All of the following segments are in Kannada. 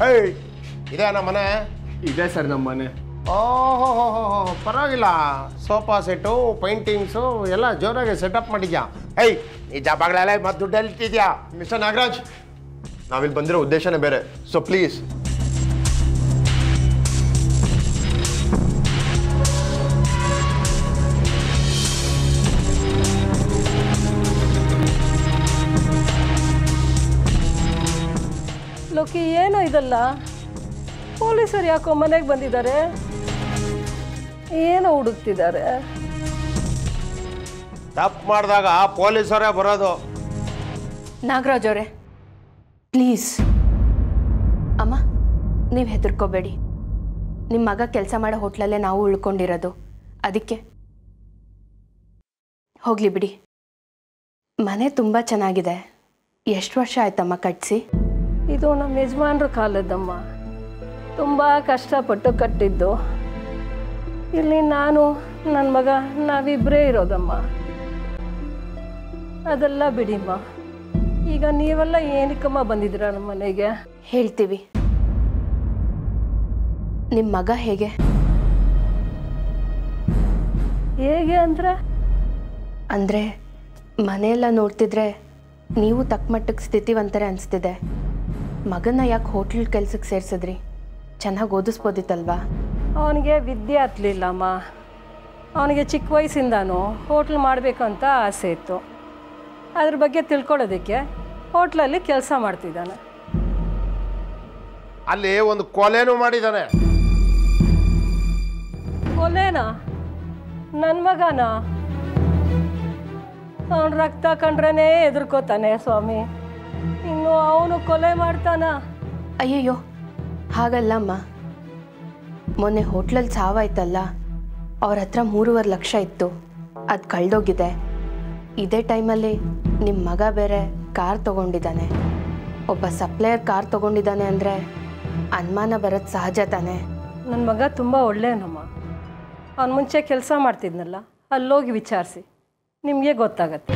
ಹೇಯ್ ಇದೇ ನಮ್ಮ ಮನೆ ಇದೆ ಸರ್ ನಮ್ಮ ಮನೆ ಓಹೋ ಪರವಾಗಿಲ್ಲ ಸೋಫಾ ಸೆಟ್ಟು ಪೈಂಟಿಂಗ್ಸು ಎಲ್ಲ ಜೋರಾಗಿ ಸೆಟಪ್ ಮಾಡಿದ್ಯಾ ಏಯ್ ಈ ಜಪಾಗಳೆಲ್ಲ ಮತ್ತೆ ದುಡ್ಡಲ್ಲಿ ಇಟ್ಟಿದ್ಯಾ ಮಿಸ್ಟರ್ ನಾಗರಾಜ್ ನಾವಿಲ್ಲಿ ಬಂದಿರೋ ಉದ್ದೇಶನೇ ಬೇರೆ ಸೊ ಪ್ಲೀಸ್ ಲೋಕಿ ಏನೋ ಇದಲ್ಲ ಪೊಲೀಸರು ಯಾಕೋ ಮನೆಗೆ ಬಂದಿದ್ದಾರೆ ಏನೋ ಹುಡುಕ್ತಿದ್ದಾರೆ ತಪ್ಪು ಮಾಡಿದಾಗ ಪೊಲೀಸರೇ ಬರೋದು ನಾಗರಾಜ್ ಅವರೇ ಪ್ಲೀಸ್ ಅಮ್ಮ ನೀವು ಹೆದರ್ಕೋಬೇಡಿ ನಿಮ್ಮ ಮಗ ಕೆಲಸ ಮಾಡೋ ಹೋಟ್ಲಲ್ಲೇ ನಾವು ಉಳ್ಕೊಂಡಿರೋದು ಅದಕ್ಕೆ ಹೋಗಲಿ ಬಿಡಿ ಮನೆ ತುಂಬ ಚೆನ್ನಾಗಿದೆ ಎಷ್ಟು ವರ್ಷ ಆಯ್ತಮ್ಮ ಕಟ್ಟಿಸಿ ಇದು ನಮ್ಮ ಯಜಮಾನ್ರ ಕಾಲದ್ದಮ್ಮ ತುಂಬ ಕಷ್ಟಪಟ್ಟು ಕಟ್ಟಿದ್ದು ಇಲ್ಲಿ ನಾನು ನನ್ನ ಮಗ ನಾವಿಬ್ಬರೇ ಇರೋದಮ್ಮ ಅದೆಲ್ಲ ಬಿಡಿಮ್ಮ ಈಗ ನೀವೆಲ್ಲ ಏನಕ್ಕಮ್ಮ ಬಂದಿದ್ದೀರ ನಮ್ಮ ಮನೆಗೆ ಹೇಳ್ತೀವಿ ನಿಮ್ಮ ಮಗ ಹೇಗೆ ಹೇಗೆ ಅಂದರೆ ಅಂದರೆ ಮನೆಯೆಲ್ಲ ನೋಡ್ತಿದ್ರೆ ನೀವು ತಕ್ಕ ಮಟ್ಟಕ್ಕೆ ಸ್ಥಿತಿವಂತರೇ ಅನಿಸ್ತಿದೆ ಮಗನ ಯಾಕೆ ಹೋಟ್ಲ್ ಕೆಲ್ಸಕ್ಕೆ ಸೇರಿಸಿದ್ರಿ ಚೆನ್ನಾಗಿ ಓದಿಸ್ಬೋದಿತ್ತಲ್ವಾ ಅವನಿಗೆ ವಿದ್ಯೆ ಹತ್ತಲಿಲ್ಲಮ್ಮ ಅವನಿಗೆ ಚಿಕ್ಕ ವಯಸ್ಸಿಂದಾನು ಹೋಟ್ಲ್ ಮಾಡಬೇಕು ಅಂತ ಆಸೆ ಇತ್ತು ಅದ್ರ ಬಗ್ಗೆ ತಿಳ್ಕೊಳ್ಳೋದಕ್ಕೆ ಹೋಟ್ಲಲ್ಲಿ ಕೆಲಸ ಮಾಡ್ತಿದ್ದಾನೆ ಅಲ್ಲಿ ಒಂದು ಕೊಲೆನೂ ಮಾಡಿದ್ದಾನೆ ಕೊಲೆನಾ ನನ್ನ ಮಗನ ಅವನ ರಕ್ತ ಕಂಡ್ರೇ ಎದುರ್ಕೋತಾನೆ ಸ್ವಾಮಿ ಇನ್ನು ಅವನು ಕೊಲೆ ಮಾಡ್ತಾನ ಅಯ್ಯಯ್ಯೋ ಹಾಗಲ್ಲಮ್ಮ ಮೊನ್ನೆ ಹೋಟ್ಲಲ್ಲಿ ಸಾವಾಯ್ತಲ್ಲ ಅವ್ರ ಹತ್ರ ಮೂರುವರೆ ಲಕ್ಷ ಇತ್ತು ಅದು ಕಳ್ದೋಗಿದೆ ಇದೇ ಟೈಮಲ್ಲಿ ನಿಮ್ಮ ಮಗ ಬೇರೆ ಕಾರ್ ತಗೊಂಡಿದ್ದಾನೆ ಒಬ್ಬ ಸಪ್ಲೈಯರ್ ಕಾರ್ ತಗೊಂಡಿದ್ದಾನೆ ಅಂದರೆ ಅನುಮಾನ ಬರೋದು ಸಹಜ ತಾನೇ ನನ್ನ ಮಗ ತುಂಬ ಒಳ್ಳೆಯವನಮ್ಮ ಅವನು ಮುಂಚೆ ಕೆಲಸ ಮಾಡ್ತಿದ್ನಲ್ಲ ಅಲ್ಲೋಗಿ ವಿಚಾರಿಸಿ ನಿಮಗೆ ಗೊತ್ತಾಗತ್ತೆ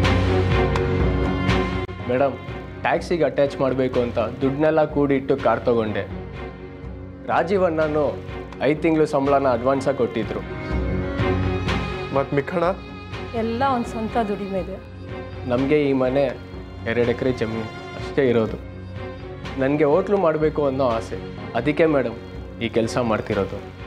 ಮೇಡಮ್ ಟ್ಯಾಕ್ಸಿಗೆ ಅಟ್ಯಾಚ್ ಮಾಡಬೇಕು ಅಂತ ದುಡ್ಡನ್ನೆಲ್ಲ ಕೂಡಿಟ್ಟು ಕಾರ್ ತಗೊಂಡೆ ರಾಜೀವಣ್ಣನು ಐದು ತಿಂಗಳು ಸಂಬಳನ ಅಡ್ವಾನ್ಸಾಗಿ ಕೊಟ್ಟಿದ್ರು ಮತ್ತು ಮಿಕ್ಕಣ ಎಲ್ಲ ಅವನ ಸ್ವಂತ ದುಡಿಮೆ ಇದೆ ನಮಗೆ ಈ ಮನೆ ಎರಡು ಎಕರೆ ಜಮೀನು ಅಷ್ಟೇ ಇರೋದು ನನಗೆ ಹೋಟ್ಲು ಮಾಡಬೇಕು ಅನ್ನೋ ಆಸೆ ಅದಕ್ಕೆ ಮೇಡಮ್ ಈ ಕೆಲಸ ಮಾಡ್ತಿರೋದು